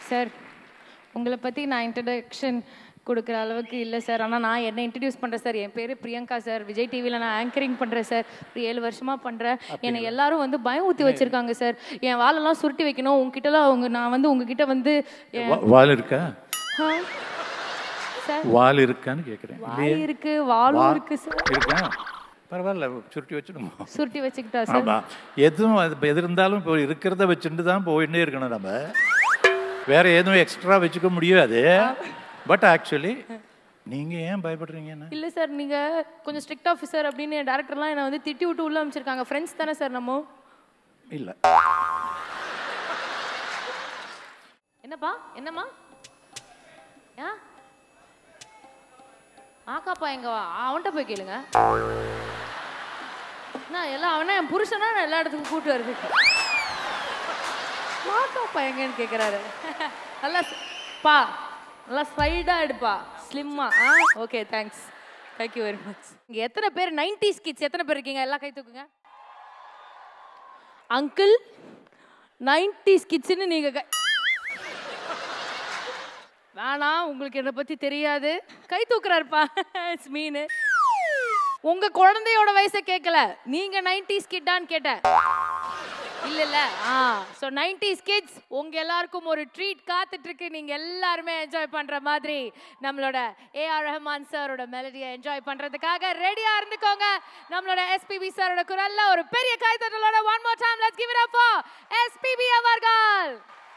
Sir உங்களை பற்றி நான் இன்ட்ரடக்ஷன் கொடுக்குற அளவுக்கு இல்லை சார் ஆனால் நான் என்ன இன்ட்ரடியூஸ் பண்ணுறேன் சார் என் பேர் பிரியங்கா சார் விஜய் டிவியில் நான் ஆங்கரிங் பண்ணுறேன் சார் ஒரு ஏழு வருஷமாக பண்ணுறேன் என்னை எல்லாரும் வந்து பயம் ஊற்றி வச்சுருக்காங்க சார் என் வாலெல்லாம் சுருட்டி வைக்கணும் உங்ககிட்டலாம் அவங்க நான் வந்து உங்ககிட்ட வந்து என்- வா- வால் இருக்கா ஆ. சார் வால் இருக்கான்னு கேட்குறேன் வாய் இருக்கு வாலும் இருக்கு சார் இருக்கா பரவாயில்ல சுருட்டி வச்சுடுமா சுருட்டி வச்சுக்கிட்டா சார் ஆமாம் எதுவும் அது இப்போ எது இருந்தாலும் இப்போ இருக்கிறத வச்சுட்டு தான் போயிட்டே இருக்கணும் நம்ம வேற எதுவும் எக்ஸ்ட்ரா வச்சுக்க முடியாது பட் ஆக்சுவலி நீங்கள் ஏன் பயப்படுறீங்கன்னு இல்லை சார் நீங்கள் கொஞ்சம் ஸ்ட்ரிக்ட் ஆஃபீஸர் அப்படின்னு டேரக்டர்லாம் என்னை வந்து திட்டி விட்டு உள்ள அமைச்சிருக்காங்க ஃப்ரெண்ட்ஸ் தானே சார் நம்ம இல்லை என்னப்பா என்னம்மா ஆ ஆக்காப்பா எங்க வா அவன்கிட்ட போய் கேளுங்க நான் எல்லாம் அவனா என் புருஷனா நான் எல்லா இடத்துக்கும் கூட்டு வருது ஆக்காப்பா எங்கன்னு கேட்குறாரு நல்லா ஸ்- பா நல்லா ஸ்லைடாக எடுப்பா ஸ்லிம்மா ஆ okay thanks thank you very much இங்கே எத்தனை பேர் நைன்டிஸ் கிட்ஸ் எத்தனை பேர் இருக்கீங்க எல்லாம் கை தூக்குங்க அங்கிள் நைன்டிஸ் கிட்ஸ்னு நீங்கள் கை வேணாம் உங்களுக்கு என்னை பத்தி தெரியாது கை தூக்குறாருப்பா மீன் உங்க குழந்தையோட வயசை கேட்கல நீங்க நைன்டிஸ் கிட்டான்னு கேட்டேன் இல்ல இல்ல ஆ ஸோ நைன்டிஸ் கிட்ஸ் உங்க எல்லாருக்கும் ஒரு ட்ரீட் காத்துட்டு இருக்கு நீங்க எல்லாருமே என்ஜாய் பண்ற மாதிரி நம்மளோட ஏஆர் ரஹ்மான் சாரோட மெலடியை என்ஜாய் பண்றதுக்காக ரெடியா இருந்துக்கோங்க நம்மளோட எஸ்பிபி சாரோட குரல்ல ஒரு பெரிய கைத்தட்டலோட one more time let's give it up for SPB அவர்கள்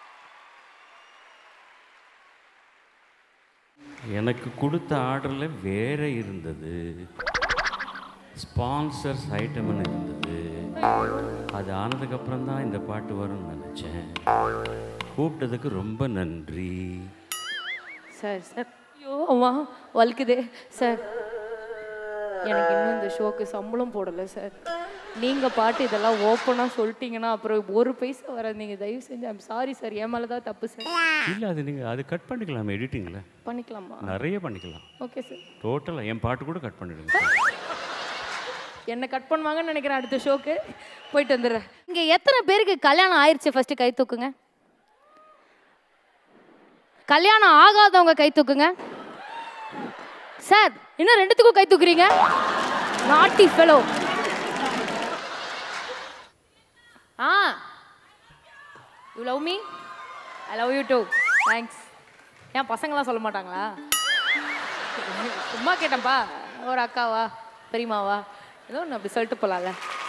எனக்கு கொடுத்த ஆர்டரில் வேற இருந்தது ஸ்பான்சர்ஸ் ஐட்டம்னு இருந்தது அது ஆனதுக்கப்புறம் தான் இந்த பாட்டு வரும்னு நினச்சேன் கூப்பிட்டதுக்கு ரொம்ப நன்றி சார் சார் ஐயோ அம்மா வலிக்குதே சார் எனக்கு இன்னும் இந்த ஷோக்கு சம்பளம் போடலை சார் நீங்கள் பாட்டு இதெல்லாம் ஓப்பனாக சொல்லிட்டீங்கன்னா அப்புறம் ஒரு பைசா வராது நீங்கள் தயவு செஞ்சு ஐம் சாரி சார் என் மேலே தான் தப்பு சார் இல்லை அது நீங்கள் அது கட் பண்ணிக்கலாம் எடிட்டிங்கில் பண்ணிக்கலாமா நிறைய பண்ணிக்கலாம் ஓகே சார் டோட்டலாக என் பாட்டு கூட கட் பண்ணிடுங்க என்னை கட் பண்ணுவாங்கன்னு நினைக்கிறேன் அடுத்த ஷோக்கு போயிட்டு வந்துடுறேன் இங்கே எத்தனை பேருக்கு கல்யாணம் ஆயிடுச்சு ஃபர்ஸ்ட் கை தூக்குங்க கல்யாணம் ஆகாதவங்க கை தூக்குங்க சார் இன்னும் ரெண்டுத்துக்கும் கை தூக்குறீங்க naughty fellow ah you love me I love you too thanks ஏன் பசங்களாம் சொல்ல மாட்டாங்களா சும்மா கேட்டேன்ப்பா ஒரு அக்காவா பெரியமாவா ஏதோ ஒன்று அப்படி சொல்லிட்டு போகலாம்ல